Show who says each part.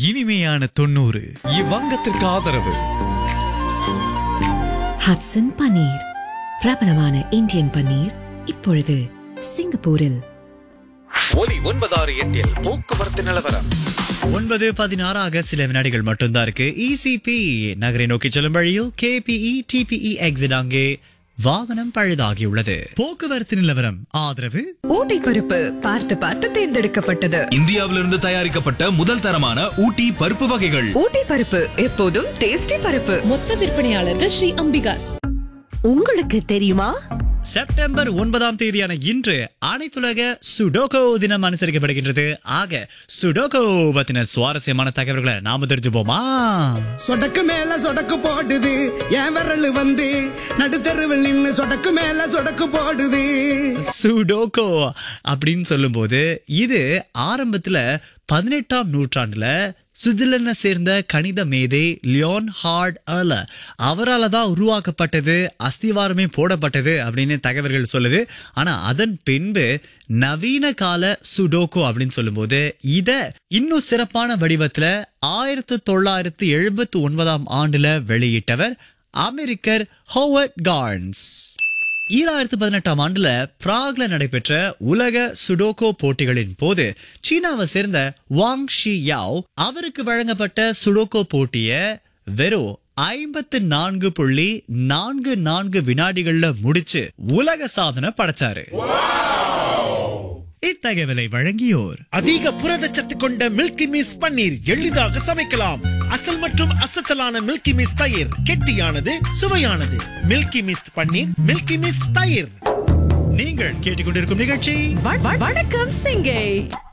Speaker 1: இனிமையான தொண்ணூறு
Speaker 2: இவ்வங்கத்திற்கு ஆதரவு
Speaker 3: ஹட்சன் பன்னீர் பிரபலமான இந்தியன் பன்னீர் இப்பொழுது சிங்கப்பூரில்
Speaker 2: ஒலி ஒன்பதாறு எட்டில் போக்குவரத்து நிலவரம்
Speaker 1: ஒன்பது பதினாறாக சில வினாடிகள் மட்டும்தான் இருக்கு இசிபி நகரை நோக்கி செல்லும் வழியில் கேபிஇ டிபிஇ எக்ஸிட் அங்கே வாகனம் பழுதாகியுள்ளது போக்குவரத்து நிலவரம் ஆதரவு
Speaker 4: ஊட்டி பருப்பு பார்த்து பார்த்து தேர்ந்தெடுக்கப்பட்டது
Speaker 5: இந்தியாவிலிருந்து தயாரிக்கப்பட்ட முதல் தரமான ஊட்டி பருப்பு வகைகள்
Speaker 4: ஊட்டி பருப்பு எப்போதும் டேஸ்டி பருப்பு
Speaker 6: மொத்த விற்பனையாளர்கள் ஸ்ரீ அம்பிகாஸ்
Speaker 7: உங்களுக்கு தெரியுமா
Speaker 1: செப்டம்பர் ஒன்பதாம் தேதியான இன்று அனைத்துலக சுடோகோ தினம் அனுசரிக்கப்படுகின்றது ஆக சுடோகோ பத்தின சுவாரஸ்யமான தகவல்களை நாம தெரிஞ்சுப்போமா
Speaker 8: சொடக்கு மேல சொடக்கு போடுது என் விரல் வந்து நடுத்தருவில் நின்னு சொடக்கு மேல சொடக்கு போடுது
Speaker 1: சுடோகோ அப்படின்னு சொல்லும்போது இது ஆரம்பத்துல பதினெட்டாம் நூற்றாண்டுல சுவிட்சர்லாந்தை சேர்ந்த கணித மேதை லியோன் ஹார்ட் அர்ல அவரால் தான் உருவாக்கப்பட்டது அஸ்திவாரமே போடப்பட்டது அப்படின்னு தகவல்கள் சொல்லுது ஆனா அதன் பின்பு நவீன கால சுடோகோ அப்படின்னு சொல்லும்போது இத இன்னும் சிறப்பான வடிவத்துல ஆயிரத்து தொள்ளாயிரத்து எழுபத்தி ஒன்பதாம் ஆண்டுல வெளியிட்டவர் அமெரிக்கர் ஹோவர்ட் கார்ன்ஸ் ஈராயிரத்து பதினெட்டாம் ஆண்டுல பிராக்ல நடைபெற்ற உலக சுடோகோ போட்டிகளின் போது சீனாவை சேர்ந்த வாங் ஷி யாவ் அவருக்கு வழங்கப்பட்ட சுடோகோ போட்டிய வெறும் ஐம்பத்து நான்கு புள்ளி நான்கு நான்கு வினாடிகள்ல முடிச்சு உலக சாதனை படைச்சாரு இத்தகவலை வழங்கியோர்
Speaker 9: அதிக புரதச்சத்து கொண்ட மில்கி மிஸ் பன்னீர் எளிதாக சமைக்கலாம் அசல் மற்றும் அசத்தலான மில்கி மிஸ் தயிர் கெட்டியானது சுவையானது milky miss paneer milky miss தயிர்
Speaker 1: நீங்கள் கேட்டுக்கொண்டிருக்கும் நிகழ்ச்சி
Speaker 4: வ- வ- வணக்கம் சிங்கை